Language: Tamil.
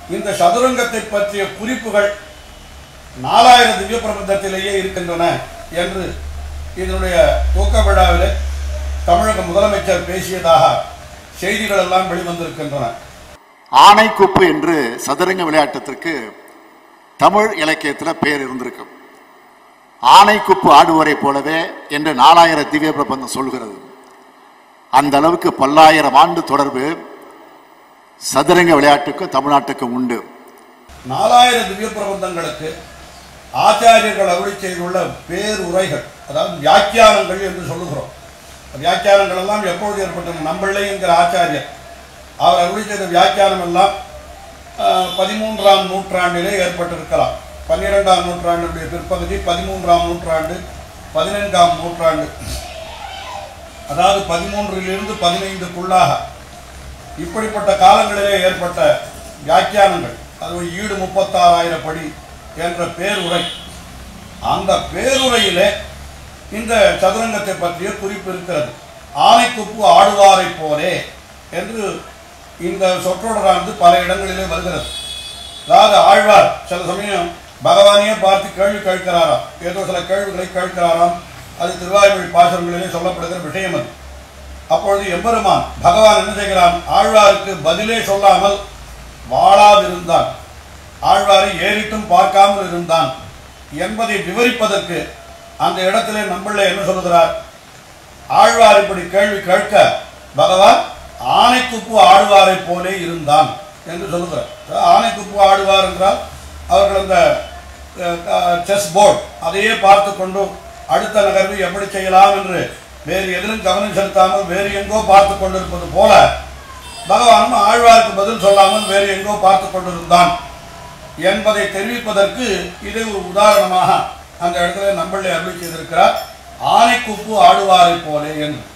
இந்த சதுரங்கத்தை பற்றிய குறிப்புகள் நாலாயிரம் திவ்ய பிரபந்தத்திலேயே இருக்கின்றன என்று இதனுடைய துவக்க விழாவிலே தமிழக முதலமைச்சர் பேசியதாக செய்திகள் எல்லாம் வெளிவந்திருக்கின்றன ஆனைக்குப்பு என்று சதுரங்க விளையாட்டத்திற்கு தமிழ் இலக்கியத்தில் பேர் இருந்திருக்கு ஆனைக்குப்பு ஆடுவரை போலவே என்று நாலாயிரம் திவ்ய பிரபந்தம் சொல்கிறது அந்த அளவுக்கு பல்லாயிரம் ஆண்டு தொடர்பு சதுரங்க விளையாட்டுக்கும் தமிழ்நாட்டுக்கும் உண்டு நாலாயிரம் திவ்ய பிரபந்தங்களுக்கு ஆச்சாரியர்கள் அருளி செய்துள்ள பேருரைகள் அதாவது வியாக்கியானங்கள் என்று சொல்லுகிறோம் வியாக்கியானங்கள் எல்லாம் எப்பொழுது ஏற்பட்டது நம்மளே என்கிற ஆச்சாரியர் அவர் அருளி செய்த வியாக்கியானம் எல்லாம் ஆஹ், பதிமூன்றாம் நூற்றாண்டிலே ஏற்பட்டிருக்கலாம் பன்னிரெண்டாம் நூற்றாண்டுடைய பிற்பகுதி பதிமூன்றாம் நூற்றாண்டு பதினைந்தாம் நூற்றாண்டு அதாவது பதிமூன்றிலிருந்து பதினைந்துக்குள்ளாக இப்படிப்பட்ட காலங்களிலே ஏற்பட்ட வியாக்கியானங்கள் அது ஈடு முப்பத்தாறாயிரம் படி என்ற பேருரை அந்த பேருரையிலே இந்த சதுரங்கத்தை பற்றிய குறிப்பு இருக்கிறது ஆனைக்குப்பு ஆடுவாரை போலே என்று இந்த சொற்றொடரானது பல இடங்களிலே வருகிறது அதாவது ஆழ்வார் சில சமயம் பகவானையே பார்த்து கேள்வி கேட்கிறாராம் ஏதோ சில கேள்விகளை கேட்கிறாராம் அது திருவாய்மொழி பாசுரங்களிலே சொல்லப்படுகிற விஷயம் அது அப்பொழுது எம்பெருமான் பகவான் என்ன செய்கிறான் ஆழ்வாருக்கு பதிலே சொல்லாமல் வாழாதிருந்தான் ஆழ்வாரை ஏறிட்டும் பார்க்காமல் இருந்தான் என்பதை விவரிப்பதற்கு அந்த இடத்திலே நம்மள என்ன சொல்லுகிறார் ஆழ்வார் இப்படி கேள்வி கேட்க பகவான் ஆனைக்குப்பு ஆடுவாரை போலே இருந்தான் என்று சொல்லுகிறார் அதாவது ஆனைக்குப்பு ஆடுவார் என்றால் அவர்கள் அந்த செஸ் போர்டு அதையே பார்த்து கொண்டு அடுத்த நகர்வு எப்படி செய்யலாம் என்று வேறு எதிலும் கவனம் செலுத்தாமல் வேறு எங்கோ பார்த்து கொண்டிருப்பது போல பகவானும் ஆழ்வாருக்கு பதில் சொல்லாமல் வேறு எங்கோ பார்த்து கொண்டிருந்தான் என்பதை தெரிவிப்பதற்கு இதை ஒரு உதாரணமாக அந்த இடத்துல நம்மளே அருள் செய்திருக்கிறார் ஆனைக்குப்பு ஆடுவாரை போலே என்று